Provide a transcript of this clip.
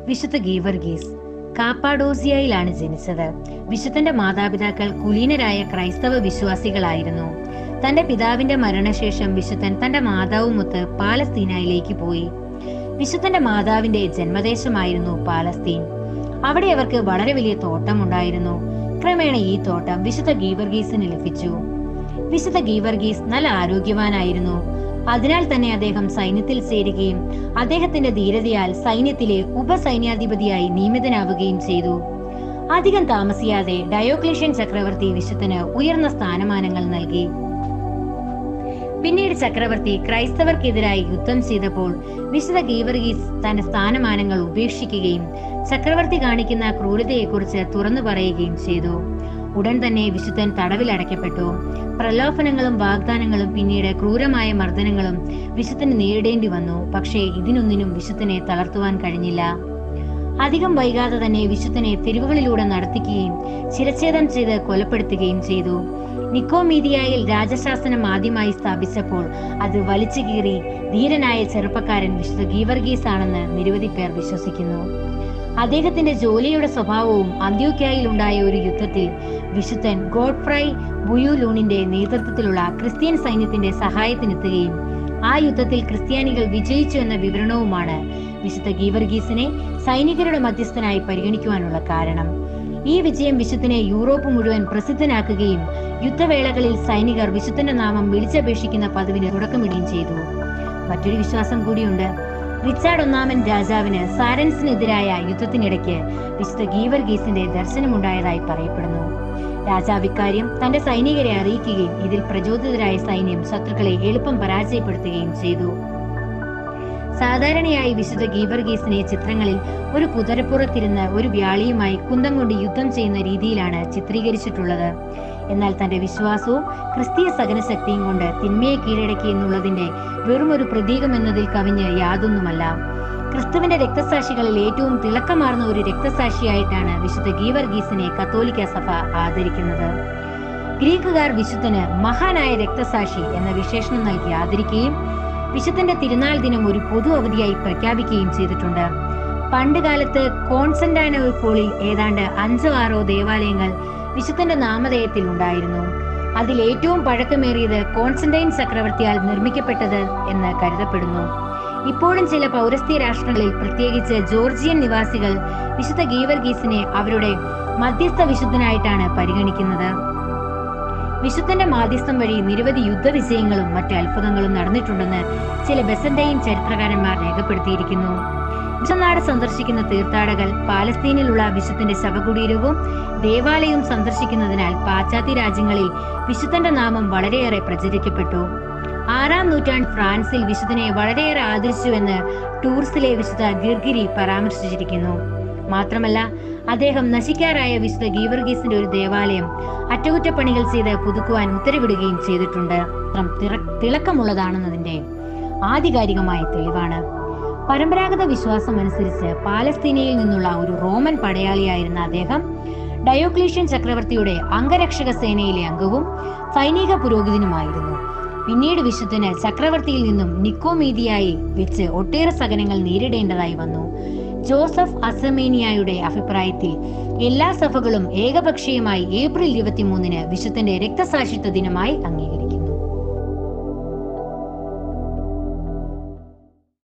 വിശുദ്ധ ഗീവർഗീസ് കാപ്പാഡോസിയയിലാണ് ജനിച്ചത് വിശുദ്ധന്റെ മാതാപിതാക്കൾ കുലീനരായ ക്രൈസ്തവ വിശ്വാസികളായിരുന്നു തന്റെ പിതാവിന്റെ മരണശേഷം വിശുദ്ധൻ തന്റെ മാതാവുമൊത്ത് പാലസ്തീനയിലേക്ക് പോയി വിശുദ്ധന്റെ മാതാവിന്റെ ജന്മദേശമായിരുന്നു പാലസ്തീൻ അവിടെ അവർക്ക് വളരെ വലിയ തോട്ടമുണ്ടായിരുന്നു ക്രമേണ ഈ തോട്ടം വിശുദ്ധ ഗീവർഗീസിന് ലഭിച്ചു വിശുദ്ധ ഗീവർഗീസ് നല്ല ആരോഗ്യവാനായിരുന്നു അതിനാൽ തന്നെ അദ്ദേഹം സൈന്യത്തിൽ ചേരുകയും അദ്ദേഹത്തിന്റെ ധീരതയാൽ സൈന്യത്തിലെ ഉപസൈന്യാധിപതിയായി നിയമിതനാവുകയും ചെയ്തു അധികം താമസിയാതെ ഡയോക്ലേഷ്യൻ ചക്രവർത്തി വിശുദ്ധന് ഉയർന്ന സ്ഥാനമാനങ്ങൾ നൽകി പിന്നീട് ചക്രവർത്തി ക്രൈസ്തവർക്കെതിരായി യുദ്ധം ചെയ്തപ്പോൾ വിശുദ്ധ ഗീവർഗീസ് തന്റെ സ്ഥാനമാനങ്ങൾ ഉപേക്ഷിക്കുകയും ചക്രവർത്തി കാണിക്കുന്ന ക്രൂരതയെക്കുറിച്ച് തുറന്നു പറയുകയും ചെയ്തു ഉടൻ തന്നെ വിശുദ്ധൻ തടവിലടയ്ക്കപ്പെട്ടു പ്രലോഭനങ്ങളും വാഗ്ദാനങ്ങളും പിന്നീട് ക്രൂരമായ മർദ്ദനങ്ങളും വിശുദ്ധന് നേരിടേണ്ടി വന്നു പക്ഷേ ഇതിനൊന്നിനും വിശുദ്ധനെ തളർത്തുവാൻ കഴിഞ്ഞില്ല അധികം വൈകാതെ തന്നെ വിശുദ്ധനെ തെരുവുകളിലൂടെ നടത്തിക്കുകയും ശിരച്ഛേദം ചെയ്ത് കൊലപ്പെടുത്തുകയും ചെയ്തു നിക്കോമീതിയായിൽ രാജശാസനം ആദ്യമായി സ്ഥാപിച്ചപ്പോൾ അത് വലിച്ചു കീറി ധീരനായ ചെറുപ്പക്കാരൻ വിശുദ്ധ ഗീവർഗീസ് ആണെന്ന് നിരവധി പേർ വിശ്വസിക്കുന്നു അദ്ദേഹത്തിന്റെ ജോലിയുടെ സ്വഭാവവും അന്ത്യോക്യായിൽ ഉണ്ടായ ഒരു യുദ്ധത്തിൽ വിശുദ്ധൻ ഗോഡ്ഫ്രൈ ബുയുലൂണിന്റെ നേതൃത്വത്തിലുള്ള ക്രിസ്ത്യൻ സൈന്യത്തിന്റെ സഹായത്തിനെത്തുകയും ആ യുദ്ധത്തിൽ ക്രിസ്ത്യാനികൾ വിജയിച്ചു എന്ന വിവരണവുമാണ് വിശുദ്ധ ഗീവർഗീസിനെ സൈനികരുടെ മധ്യസ്ഥനായി പരിഗണിക്കുവാനുള്ള കാരണം ഈ വിജയം വിശുദ്ധനെ യൂറോപ്പ് മുഴുവൻ പ്രസിദ്ധനാക്കുകയും യുദ്ധവേളകളിൽ സൈനികർ വിശുദ്ധന്റെ നാമം വിളിച്ചപേക്ഷിക്കുന്ന പതിവിന് തുടക്കമിടുകയും ചെയ്തു മറ്റൊരു വിശ്വാസം കൂടിയുണ്ട് റിച്ചാർഡ് ഒന്നാമൻ രാജാവിന് സാരൻസിനെതിരായ യുദ്ധത്തിനിടയ്ക്ക് വിശുദ്ധ ഗീവർഗീസിന്റെ ദർശനമുണ്ടായതായി പറയപ്പെടുന്നു രാജാവ് ഇക്കാര്യം തന്റെ സൈനികരെ അറിയിക്കുകയും ഇതിൽ പ്രചോദിതരായ സൈന്യം ശത്രുക്കളെ എളുപ്പം പരാജയപ്പെടുത്തുകയും ചെയ്തു സാധാരണയായി വിശുദ്ധ ഗീവർഗീസിനെ ചിത്രങ്ങളിൽ ഒരു കുതിരപ്പുറത്തിരുന്ന് ഒരു വ്യാളിയുമായി കുന്തം കൊണ്ട് യുദ്ധം ചെയ്യുന്ന രീതിയിലാണ് ചിത്രീകരിച്ചിട്ടുള്ളത് എന്നാൽ തന്റെ വിശ്വാസവും ക്രിസ്തീയ സഹനശക്തിയും കൊണ്ട് തിന്മയെ കീഴടക്കി എന്നുള്ളതിന്റെ വെറും ഒരു പ്രതീകം എന്നതിൽ കവിഞ്ഞ് യാതൊന്നുമല്ല ക്രിസ്തുവിന്റെ രക്തസാക്ഷികളിൽ ഏറ്റവും തിളക്കമാർന്ന ഒരു രക്തസാക്ഷിയായിട്ടാണ് വിശുദ്ധ ഗീവർഗീസിനെ കത്തോലിക്ക സഭ ആദരിക്കുന്നത് ഗ്രീക്കുകാർ വിശുദ്ധന് മഹാനായ രക്തസാക്ഷി എന്ന വിശേഷണം നൽകി ആദരിക്കുകയും വിശുദ്ധന്റെ തിരുനാൾ ദിനം ഒരു പൊതു അവധിയായി പ്രഖ്യാപിക്കുകയും ചെയ്തിട്ടുണ്ട് പണ്ട് കാലത്ത് കോൺസന്റാനോപ്പോളിൽ ഏതാണ്ട് അഞ്ചോ ആറോ ദേവാലയങ്ങൾ വിശുദ്ധന്റെ നാമധേയത്തിൽ ഉണ്ടായിരുന്നു അതിൽ ഏറ്റവും പഴക്കമേറിയത് കോൺസ്റ്റന്റൈൻ ചക്രവർത്തിയാൽ നിർമ്മിക്കപ്പെട്ടത് എന്ന് കരുതപ്പെടുന്നു ഇപ്പോഴും ചില പൗരസ്ത്യ രാഷ്ട്രങ്ങളിൽ പ്രത്യേകിച്ച് ജോർജിയൻ നിവാസികൾ വിശുദ്ധ ഗീവർഗീസിനെ അവരുടെ മധ്യസ്ഥ വിശുദ്ധനായിട്ടാണ് പരിഗണിക്കുന്നത് വിശുദ്ധന്റെ മാധ്യസ്ഥം വഴി നിരവധി യുദ്ധവിജയങ്ങളും മറ്റ് അത്ഭുതങ്ങളും നടന്നിട്ടുണ്ടെന്ന് ചില ബെസന്റൈൻ ചരിത്രകാരന്മാർ രേഖപ്പെടുത്തിയിരിക്കുന്നു വിശ്വനാട് സന്ദർശിക്കുന്ന തീർത്ഥാടകർ പാലസ്തീനിലുള്ള വിശുദ്ധന്റെ ശവകുടീരവും ദേവാലയവും സന്ദർശിക്കുന്നതിനാൽ പാശ്ചാത്യ രാജ്യങ്ങളിൽ വിശുദ്ധന്റെ നാമം വളരെയേറെ പ്രചരിക്കപ്പെട്ടു ആറാം നൂറ്റാണ്ട് ഫ്രാൻസിൽ വിശുദ്ധനെ വളരെയേറെ ആദരിച്ചുവെന്ന് ടൂർസിലെ വിശുദ്ധ ഗിർഗിരി പരാമർശിച്ചിരിക്കുന്നു മാത്രമല്ല അദ്ദേഹം നശിക്കാറായ വിശുദ്ധ ഗീവർഗീസിന്റെ ഒരു ദേവാലയം അറ്റകുറ്റപ്പണികൾ ചെയ്ത് പുതുക്കുവാൻ ഉത്തരവിടുകയും ചെയ്തിട്ടുണ്ട് ചിത്രം തിറ- തിളക്കമുള്ളതാണെന്നതിന്റെ ആധികാരികമായ തെളിവാണ് പരമ്പരാഗത വിശ്വാസം അനുസരിച്ച് പാലസ്തീനയിൽ നിന്നുള്ള ഒരു റോമൻ പടയാളിയായിരുന്ന അദ്ദേഹം ഡയോക്ലീഷ്യൻ ചക്രവർത്തിയുടെ അംഗരക്ഷക സേനയിലെ അംഗവും സൈനിക പുരോഹിതനുമായിരുന്നു പിന്നീട് വിശുദ്ധന് ചക്രവർത്തിയിൽ നിന്നും നിക്കോമീതിയായി വെച്ച് ഒട്ടേറെ സഹനങ്ങൾ നേരിടേണ്ടതായി വന്നു ജോസഫ് അസമേനിയായുടെ അഭിപ്രായത്തിൽ എല്ലാ സഭകളും ഏകപക്ഷീയമായി ഏപ്രിൽ ഇരുപത്തിമൂന്നിന് വിശുദ്ധന്റെ രക്തസാക്ഷിത്വ ദിനമായി അംഗീകരിച്ചു